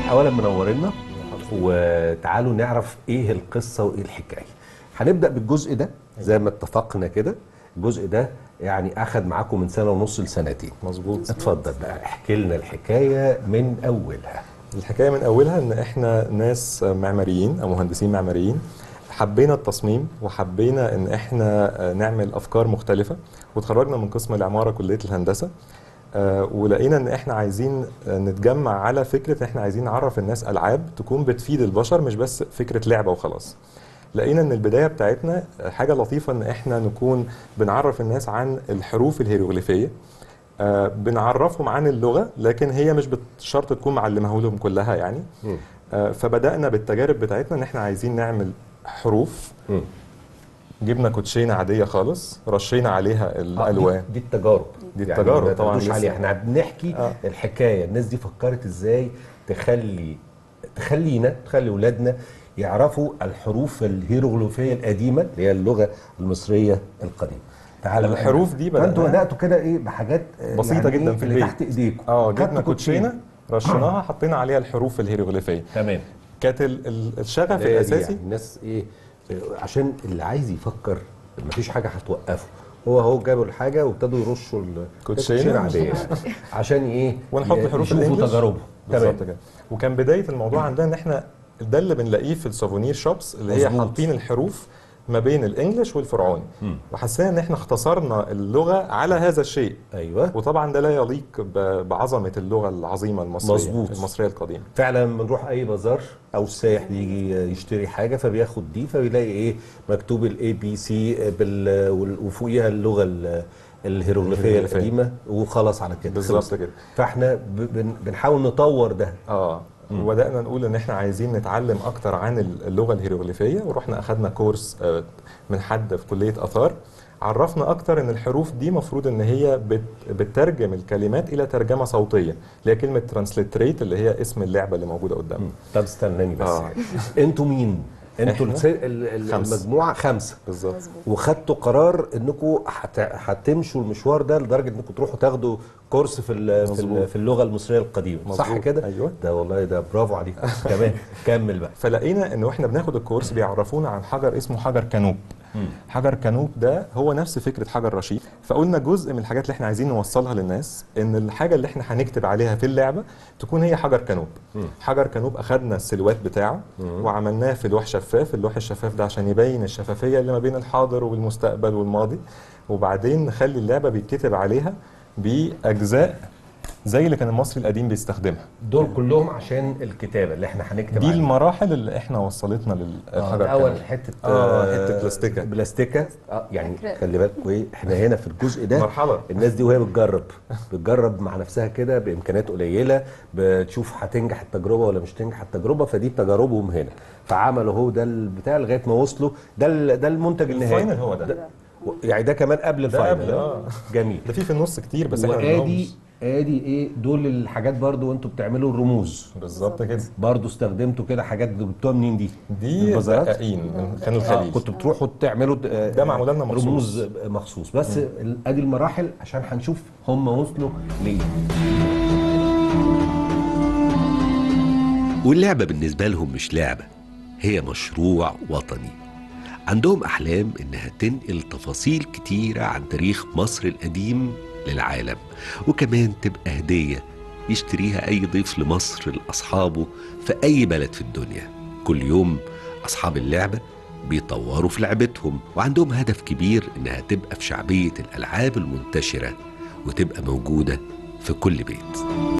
اولا منورنا وتعالوا نعرف ايه القصه وايه الحكايه هنبدا بالجزء ده زي ما اتفقنا كده الجزء ده يعني اخد معاكم من سنه ونص لسنتين مظبوط اتفضل بقى احكي لنا الحكايه من اولها الحكايه من اولها ان احنا ناس معماريين او مهندسين معماريين حبينا التصميم وحبينا ان احنا نعمل افكار مختلفه وتخرجنا من قسم العماره كليه الهندسه آه، ولقينا ان احنا عايزين نتجمع على فكره احنا عايزين نعرف الناس العاب تكون بتفيد البشر مش بس فكره لعبه وخلاص لقينا ان البدايه بتاعتنا حاجه لطيفه ان احنا نكون بنعرف الناس عن الحروف الهيروغليفيه آه، بنعرفهم عن اللغه لكن هي مش شرط تكون معلمه لهم كلها يعني مم. آه، فبدانا بالتجارب بتاعتنا ان احنا عايزين نعمل حروف مم. جبنا كوتشينه عاديه خالص رشينا عليها آه، الالوان دي, دي التجارب دي التجارب ما طبعاً تردوش لسه. عليها احنا بنحكي آه. الحكايه الناس دي فكرت ازاي تخلي تخلينا تخلي اولادنا يعرفوا الحروف الهيروغليفيه القديمه اللي هي اللغه المصريه القديمه تعالوا بقى. الحروف دي فانتوا بدأناها- بداتوا كده ايه بحاجات آه، بسيطه يعني جدا إيه في اللي البيت تحت ايديكم اه خدتوا جبنا كوتشينه رشيناها حطينا عليها الحروف الهيروغليفيه تمام كانت ال- ال- الشغف لا، دي الاساسي يعني الناس ايه آه، عشان اللي عايز يفكر مفيش حاجه هتوقفه هو هو جابوا الحاجه وابتدوا يرشوا ال- كوتشينة. كوتشينة عاديه عشان ايه ونحط ي- حروف يشوفوا الإنجليش. تجاربهم بالظبط كده وكان بدايه الموضوع عندنا ان احنا ده اللي بنلاقيه في السوفونير شوبس اللي هي مظبوط. حاطين الحروف ما بين الانجليش والفرعوني مم. وحسينا ان احنا اختصرنا اللغه على هذا الشيء ايوه وطبعا ده لا يليق ب- بعظمه اللغه العظيمه المصريه مظبوط. المصريه القديمه فعلا لما نروح اي بازار او السائح يجي يشتري حاجه فبياخد دي فبيلاقي ايه مكتوب الاي بي سي وفوقيها اللغه ال- الهيروغليفيه الهيروغليفية. القديمه وخلاص على كده بالظبط خلص. كده فاحنا ب- بن- بنحاول نطور ده اه وبدانا نقول ان احنا عايزين نتعلم اكتر عن اللغه الهيروغليفيه ورحنا اخذنا كورس آه، من حد في كليه اثار عرفنا اكتر ان الحروف دي مفروض ان هي بت بتترجم الكلمات الى ترجمه صوتيه اللي هي كلمه ترانسليتريت اللي هي اسم اللعبه اللي موجوده قدامنا طب استناني بس آه. انتوا مين؟ انتوا إحنا الس- ال- ال- خمسة. المجموعه خمسه بالظبط وخدتوا قرار انكم هت- هتمشوا المشوار ده لدرجه انكم تروحوا تاخدوا كورس في ال- في, ال- مظبوط. في اللغه المصريه القديمه صح مظبوط. كده؟ أيوة. ده والله ده برافو عليكم كمان كمل بقى فلقينا ان واحنا بناخد الكورس بيعرفونا عن حجر اسمه حجر كانوب حجر كانوب ده هو نفس فكره حجر رشيد فقلنا جزء من الحاجات اللي احنا عايزين نوصلها للناس ان الحاجه اللي احنا هنكتب عليها في اللعبه تكون هي حجر كانوب حجر كانوب اخذنا السلوات بتاعه وعملناه في لوح شفاف اللوح الشفاف ده عشان يبين الشفافيه اللي ما بين الحاضر والمستقبل والماضي وبعدين نخلي اللعبه بيتكتب عليها باجزاء زي اللي كان المصري القديم بيستخدمها دول كلهم عشان الكتابه اللي احنا هنكتب دي عليها. المراحل اللي احنا وصلتنا آه، للحجر الاول كانوب. حته اه حته بلاستيكه بلاستيكه اه يعني فكرة. خلي بالكوا ايه احنا هنا في الجزء ده مرحبا. الناس دي وهي بتجرب بتجرب مع نفسها كده بامكانيات قليله بتشوف هتنجح التجربه ولا مش تنجح التجربه فدي تجاربهم هنا فعملوا هو ده البتاع لغايه ما وصلوا ده ال- ده المنتج النهائي الفاينل هو ده و- يعني ده كمان قبل الفاينل قبل، آه. جميل ده في في النص كتير بس احنا ما وادي بنقولهمش. ادي ايه دول الحاجات برضو وانتوا بتعملوا الرموز بالظبط كده برضو استخدمتوا كده حاجات جبتوها منين دي؟ دي البازارات؟ دقاقين من خان آه الخليل كنتوا بتروحوا تعملوا آه، ده معمول لنا مخصوص. رموز مخصوص بس ال- ادي المراحل عشان هنشوف هم وصلوا ليه واللعبة بالنسبة لهم مش لعبة هي مشروع وطني عندهم أحلام إنها تنقل تفاصيل كتيرة عن تاريخ مصر القديم للعالم وكمان تبقى هدية يشتريها أي ضيف لمصر لأصحابه في أي بلد في الدنيا كل يوم أصحاب اللعبة بيطوروا في لعبتهم وعندهم هدف كبير إنها تبقى في شعبية الألعاب المنتشرة وتبقى موجودة في كل بيت